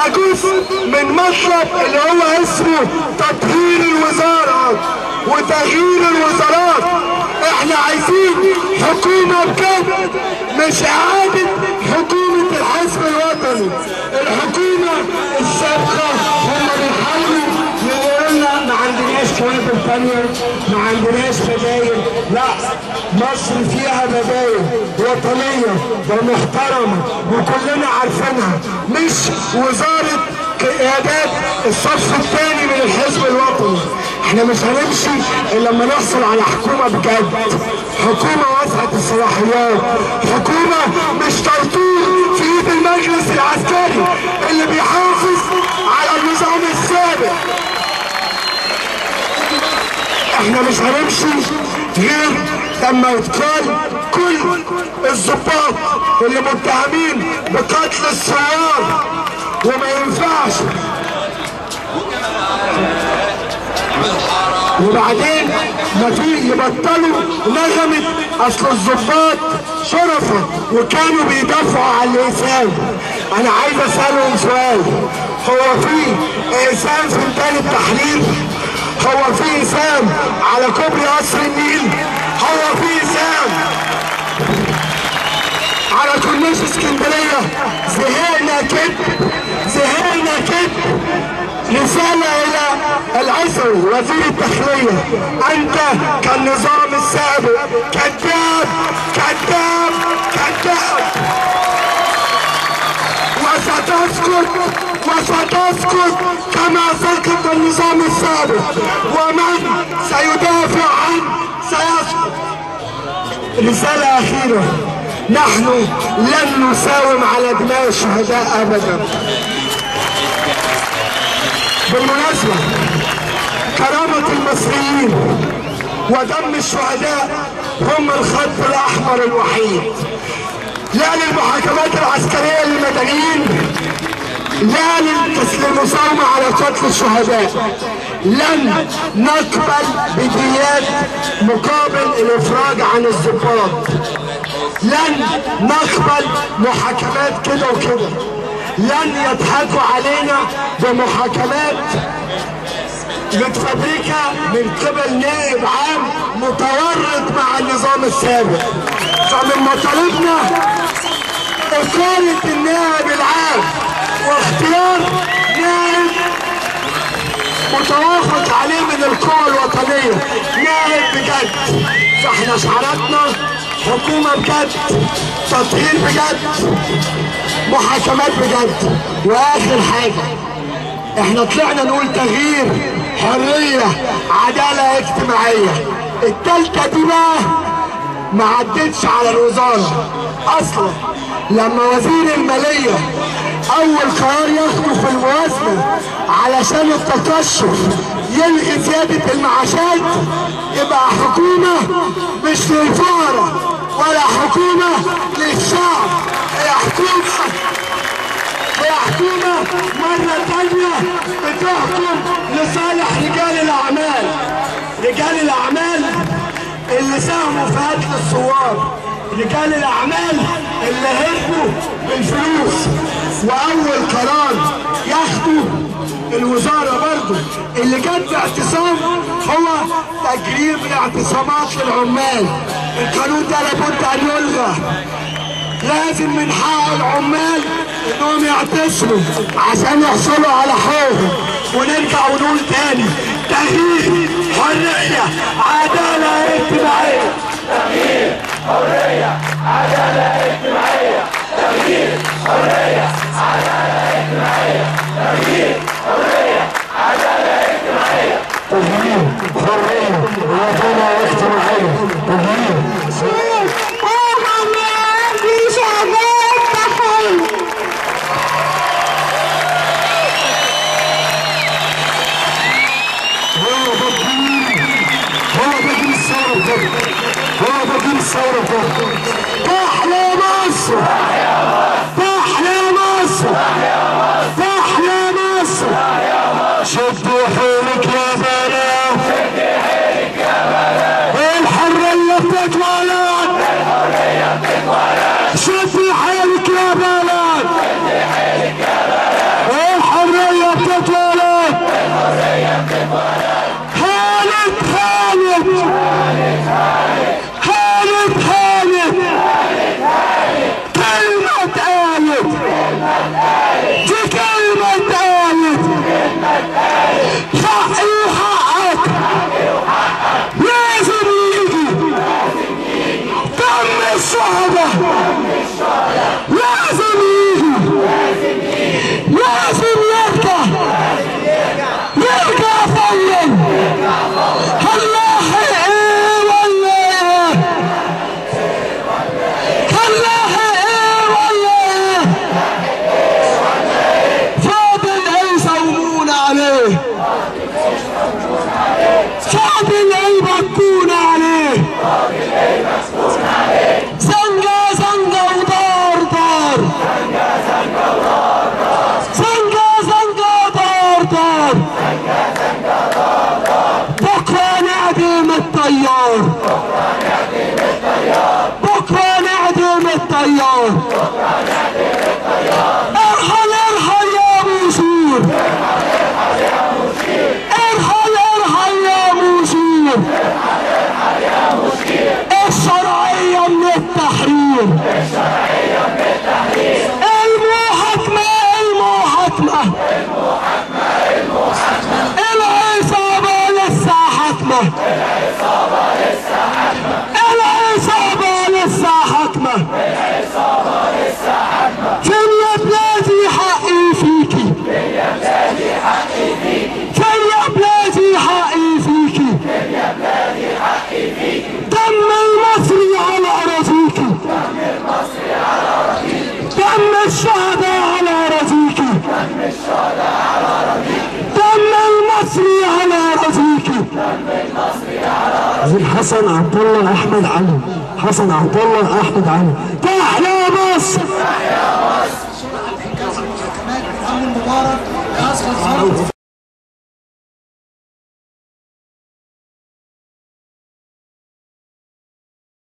ده جزء من مطلب اللي هو اسمه تطهير الوزارة وتغيير الوزارات احنا عايزين حكومة بجد مش اعادة حكومة الحزب الوطني الحكومة السابقة هم بيحاولوا يقولوا لنا ما عندناش كوادر تانية ما عندناش بدايل لا مصر فيها بدايل وطنية ومحترمة وكلنا عارفينها مش وزارة قيادات الصف الثاني من الحزب الوطني احنا مش هنمشي الا لما نحصل على حكومة بجد حكومة واسعة الصلاحيات حكومة مش طرطور في ايد المجلس العسكري اللي بيحافظ على النظام السابق احنا مش هنمشي غير لما يتقال كل الضباط اللي متهمين بقتل الثوار وما ينفعش وبعدين ما في يبطلوا نغمة اصل الضباط شرفة وكانوا بيدافعوا عن الانسان انا عايز اسألهم سؤال هو في انسان في ميدان التحرير هو في انسان على كوبري قصر النيل هو في انسان على كورنيش اسكندريه زهقنا كده زهقنا كده رسالة إلى العسوي وزير الداخلية أنت كالنظام السابق كذاب كذاب كذاب وستسكت وستسكت كما سكت النظام السابق ومن سيدافع عنه سيسكت رسالة أخيرة نحن لن نساوم على دماء الشهداء أبدا بالمناسبة كرامة المصريين ودم الشهداء هم الخط الأحمر الوحيد لا للمحاكمات العسكرية للمدنيين لا للمساومة على قتل الشهداء لن نقبل بديات مقابل الافراج عن الضباط لن نقبل محاكمات كده وكده لن يضحكوا علينا بمحاكمات متفبركة من قبل نائب عام متورط مع النظام السابق فمن مطالبنا إقالة النائب العام واختيار نائب متوافق عليه من القوى الوطنية نائب بجد فاحنا شعاراتنا حكومة بجد تطهير بجد محاكمات بجد واخر حاجة احنا طلعنا نقول تغيير حرية عدالة اجتماعية التالتة دي بقى ما عدتش على الوزارة اصلا لما وزير المالية اول قرار ياخده في الموازنة علشان التكشف يلغي زيادة المعاشات يبقى حكومة مش للفقراء ولا حكومة للشعب هي حكومة هي حكومة مرة تانية بتحكم لصالح رجال الأعمال رجال الأعمال اللي ساهموا في قتل الثوار رجال الأعمال اللي هربوا بالفلوس وأول قرار ياخدوا الوزارة برضو اللي جت باعتصام هو تجريم الاعتصامات للعمال القانون ده لابد أن يلغى لازم من حق العمال انهم يعتصموا عشان يحصلوا على حقوقهم ونرجع ونقول تاني تغيير حرية عدالة اجتماعية تغيير حرية عدالة اجتماعية تغيير حرية عدالة اجتماعية تغيير حرية عدالة اجتماعية تغيير حرية وطنية اجتماعية تغيير هو ده الدين هو ده دين الثورة بجد هو ده دين الثورة بجد تحيا مصر تحيا مصر تحيا مصر شدوا حيلك يا بنات الحرية بتتولد شدي حيلك يا بلد لازم يجي لازم يرجع يرجع فين هنلاحق ايه ولا ايه هنلاحق ايه ولا ايه فاضل ايه يسومون عليه فاضل ايه يبكون عليه زنقة زنقة ودار دار زنقة زنقة ودار دار بكرة نعدم الطيار بكرة نعدم الطيار ارحل ارحل يا مشير ارحل ارحل يا مشير الشرعية من التحرير المحاكمة المحاكمة العصابة لسه حاكمة العصابة لسه حاكمة فين يا بلادي حقي فيكي فين يا بلادي حقي فيكي دم المصري على أراضيكي دم الشهداء على أراضيكي دم المصري على أراضيكي زين حسن عبد الله أحمد علي حسن عبد الله أحمد علي تحيا مصر محمد مبارك يا اصغر